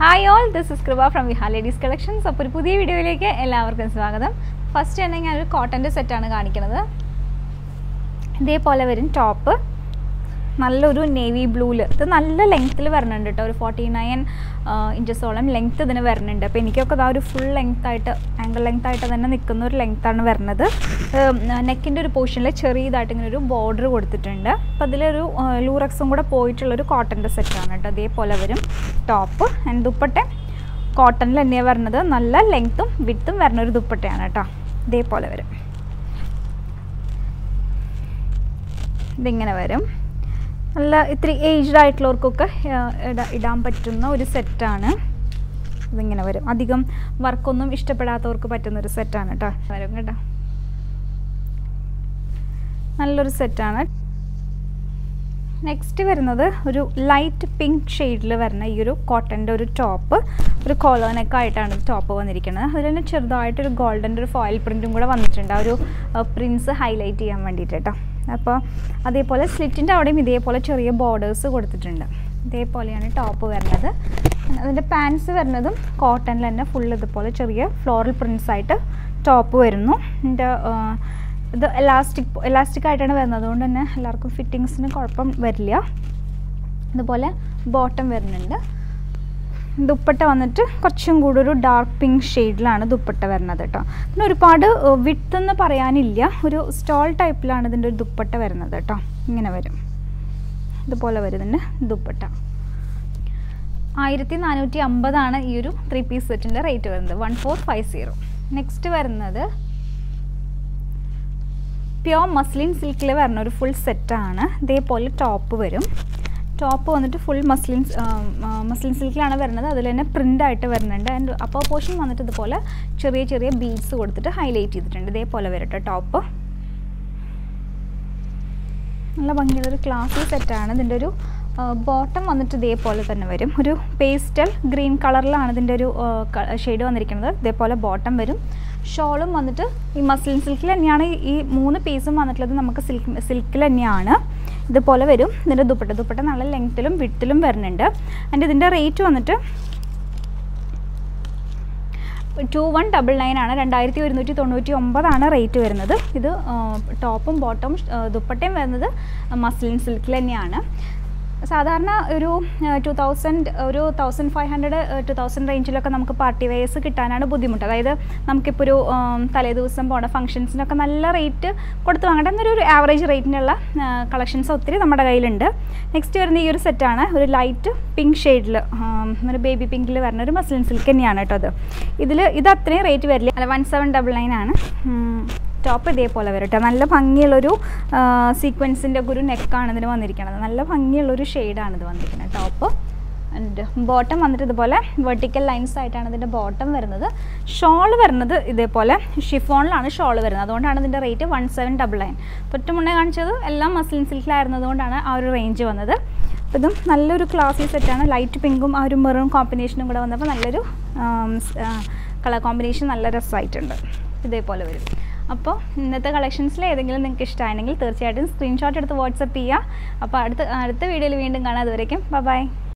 hi all this is Kripa from Viha ladies collections അപ്പോൾ ഒരു പുതിയ വീഡിയോയിലേക്ക് എല്ലാവർക്കും സ്വാഗതം ഫസ്റ്റ് തന്നെ ഞാനൊരു കോട്ടൻ്റെ സെറ്റാണ് കാണിക്കുന്നത് ഇതേപോലെ വരും ടോപ്പ് നല്ലൊരു നേവി ബ്ലൂവിൽ ഇത് നല്ല ലെങ്ത്തിൽ വരുന്നുണ്ട് കേട്ടോ ഒരു ഫോർട്ടി നയൻ ഇഞ്ചസോളം ലെങ്ത്ത് ഇതിന് വരുന്നുണ്ട് അപ്പോൾ എനിക്കൊക്കെ ഇതാ ഒരു ഫുൾ ലെങ്ത് ആയിട്ട് ആംഗിൾ ലെങ്ത് ആയിട്ട് തന്നെ നിൽക്കുന്ന ഒരു ലെങ്ത്താണ് വരുന്നത് നെക്കിൻ്റെ ഒരു പോർഷനിൽ ചെറിയതായിട്ട് ഇങ്ങനെ ഒരു ബോർഡർ കൊടുത്തിട്ടുണ്ട് അപ്പോൾ അതിലൊരു ലൂറക്സും കൂടെ പോയിട്ടുള്ളൊരു കോട്ടൻ്റെ സെറ്റാണ് കേട്ടോ അതേപോലെ വരും ടോപ്പ് ആൻഡ് ദുപ്പട്ട കോട്ടണിൽ തന്നെയാണ് വരുന്നത് നല്ല ലെങ്ത്തും വിത്തും വരുന്ന ഒരു ദുപ്പട്ടയാണ് കേട്ടോ ഇതേപോലെ വരും ഇതിങ്ങനെ വരും നല്ല ഇത്തിരി ഏജ്ഡ് ആയിട്ടുള്ളവർക്കൊക്കെ ഇടാൻ പറ്റുന്ന ഒരു സെറ്റാണ് ഇതിങ്ങനെ വരും അധികം വർക്കൊന്നും ഇഷ്ടപ്പെടാത്തവർക്ക് പറ്റുന്ന ഒരു സെറ്റാണ് കേട്ടോ വരും കേട്ടോ നല്ലൊരു സെറ്റാണ് നെക്സ്റ്റ് വരുന്നത് ഒരു ലൈറ്റ് പിങ്ക് ഷെയ്ഡിൽ വരുന്ന ഈ ഒരു കോട്ടൻ്റെ ഒരു ടോപ്പ് ഒരു കോളോനൊക്കെ ആയിട്ടാണ് ടോപ്പ് വന്നിരിക്കുന്നത് അതിൽ തന്നെ ചെറുതായിട്ടൊരു ഗോൾഡൻ്റെ ഒരു ഫോയിൽ പ്രിൻറ്റും കൂടെ വന്നിട്ടുണ്ട് ആ ഒരു പ്രിൻസ് ഹൈലൈറ്റ് ചെയ്യാൻ വേണ്ടിയിട്ട് കേട്ടോ അപ്പോൾ അതേപോലെ സ്ലിറ്റിൻ്റെ അവിടെയും ഇതേപോലെ ചെറിയ ബോർഡേഴ്സ് കൊടുത്തിട്ടുണ്ട് ഇതേപോലെയാണ് ടോപ്പ് വരുന്നത് അതിൻ്റെ പാൻസ് വരുന്നതും കോട്ടണിൽ തന്നെ ഫുൾ ഇതുപോലെ ചെറിയ ഫ്ലോറൽ പ്രിൻസ് ആയിട്ട് ടോപ്പ് വരുന്നു എൻ്റെ ഇത് എലാസ്റ്റിക് എലാസ്റ്റിക് ആയിട്ടാണ് വരുന്നത് അതുകൊണ്ട് തന്നെ എല്ലാവർക്കും ഫിറ്റിങ്സിന് കുഴപ്പം വരില്ല ഇതുപോലെ ബോട്ടം വരുന്നുണ്ട് ദുപ്പട്ട വന്നിട്ട് കുറച്ചും കൂടി ഒരു ഡാർക്ക് പിങ്ക് ഷെയ്ഡിലാണ് ദുപ്പട്ട വരുന്നത് കേട്ടോ പിന്നെ ഒരുപാട് വിട്ട് എന്ന് പറയാനില്ല ഒരു സ്റ്റോൾ ടൈപ്പിലാണ് ഇതിൻ്റെ ഒരു ദുപ്പട്ട വരുന്നത് കേട്ടോ ഇങ്ങനെ വരും ഇതുപോലെ വരുന്നുണ്ട് ദുപ്പട്ട ആയിരത്തി നാനൂറ്റി അമ്പതാണ് ഈ ഒരു ത്രീ പീസ് സെറ്റിൻ്റെ റേറ്റ് വരുന്നത് one four five zero next വരുന്നത് പ്യോർ മസ്ലിൻ സിൽക്കിൽ വരുന്ന ഒരു ഫുൾ സെറ്റാണ് ഇതേപോലെ ടോപ്പ് വരും ടോപ്പ് വന്നിട്ട് ഫുൾ മസ്ലിൻ മസ്ലിൻ സിൽക്കിലാണ് വരുന്നത് അതിൽ തന്നെ പ്രിൻ്റ് ആയിട്ട് വരുന്നുണ്ട് ആൻഡ് അപ്പോൾ പോർഷൻ വന്നിട്ട് ഇതുപോലെ ചെറിയ ചെറിയ ബീഡ്സ് കൊടുത്തിട്ട് ഹൈലൈറ്റ് ചെയ്തിട്ടുണ്ട് ഇതേപോലെ വരട്ടെ ടോപ്പ് നല്ല ഭംഗിയുള്ളൊരു ക്ലാസി സെറ്റാണ് ഇതിൻ്റെ ഒരു ബോട്ടം വന്നിട്ട് ഇതേപോലെ തന്നെ വരും ഒരു പേസ്റ്റൽ ഗ്രീൻ കളറിലാണ് ഇതിൻ്റെ ഒരു ഷെയ്ഡ് വന്നിരിക്കുന്നത് ഇതേപോലെ ബോട്ടം വരും ഷോളും വന്നിട്ട് ഈ മസ്ലിൻ സിൽക്കിൽ തന്നെയാണ് ഈ മൂന്ന് പീസും വന്നിട്ടുള്ളത് നമുക്ക് സിൽക്ക് സിൽക്കിൽ തന്നെയാണ് ഇതുപോലെ വരും ഇതിൻ്റെ ദുപ്പട്ട ദുപ്പട്ട നല്ല ലെങ്ത്തിലും വിട്ടിലും വരുന്നുണ്ട് ആൻഡ് ഇതിൻ്റെ റേറ്റ് വന്നിട്ട് ടു വൺ ഡബിൾ നയൻ ആണ് രണ്ടായിരത്തി ഒരുന്നൂറ്റി തൊണ്ണൂറ്റി ഒമ്പതാണ് റേറ്റ് വരുന്നത് ഇത് ടോപ്പും ബോട്ടവും ദുപ്പട്ടയും വരുന്നത് മസ്ലിൻ സിൽക്കിൽ തന്നെയാണ് സാധാരണ ഒരു ടു തൗസൻഡ് ഒരു thousand five hundred two thousand റേഞ്ചിലൊക്കെ നമുക്ക് പാർട്ടി വെയേഴ്സ് കിട്ടാനാണ് ബുദ്ധിമുട്ട് അതായത് നമുക്കിപ്പോൾ ഒരു തലേ ദിവസം പോണ ഫംഗ്ഷൻസിനൊക്കെ നല്ല റേറ്റ് കൊടുത്ത് വാങ്ങേണ്ട എന്നൊരു ആവറേജ് റേറ്റിനുള്ള കളക്ഷൻസ് ഒത്തിരി നമ്മുടെ കയ്യിലുണ്ട് നെക്സ്റ്റ് വരുന്ന ഈ ഒരു സെറ്റാണ് ഒരു ലൈറ്റ് പിങ്ക് ഷെയ്ഡിൽ ഒരു ബേബി പിങ്കിൽ വരുന്ന ഒരു മസ്ലിൻ സിൽക്ക് തന്നെയാണ് കേട്ടോ അത് ഇതിൽ ഇത് അത്രയും റേറ്റ് വരില്ല അല്ല വൺ സെവൻ ഡബിൾ നയൻ ആണ് ടോപ്പ് ഇതേപോലെ വരട്ടെ നല്ല ഭംഗിയുള്ളൊരു സീക്വൻസിൻ്റെ ഒക്കെ ഒരു നെക്കാണ് ഇതിന് വന്നിരിക്കുന്നത് നല്ല ഭംഗിയുള്ളൊരു ഷെയ്ഡാണ് ഇത് വന്നിരിക്കുന്നത് ടോപ്പ് ആൻഡ് ബോട്ടം വന്നിട്ട് ഇതുപോലെ വെർട്ടിക്കൽ ലൈൻസ് ആയിട്ടാണ് ഇതിൻ്റെ ബോട്ടം വരുന്നത് ഷോൾ വരുന്നത് ഇതേപോലെ ഷിഫോണിലാണ് ഷോൾ വരുന്നത് അതുകൊണ്ടാണ് ഇതിൻ്റെ rate one seven double nine തൊട്ട് മുന്നേ കാണിച്ചത് എല്ലാം മസ്ലിൻ സിൽക്കിലായിരുന്നത് കൊണ്ടാണ് ആ ഒരു റേഞ്ച് വന്നത് അപ്പോൾ ഇതും നല്ലൊരു ക്ലാസി സെറ്റാണ് ലൈറ്റ് പിങ്കും ആ ഒരു മെറൂൺ കോമ്പിനേഷനും കൂടെ വന്നപ്പോൾ നല്ലൊരു കളർ കോമ്പിനേഷൻ നല്ല രസമായിട്ടുണ്ട് ഇതേപോലെ വരും അപ്പോൾ ഇന്നത്തെ കളക്ഷൻസിൽ ഏതെങ്കിലും നിങ്ങൾക്ക് ഇഷ്ടമാണെങ്കിൽ തീർച്ചയായിട്ടും സ്ക്രീൻഷോട്ട് എടുത്ത് വാട്സപ്പ് ചെയ്യുക അപ്പോൾ അടുത്ത അടുത്ത വീഡിയോയിൽ വീണ്ടും കാണാം അതുവരേക്കും ബൈ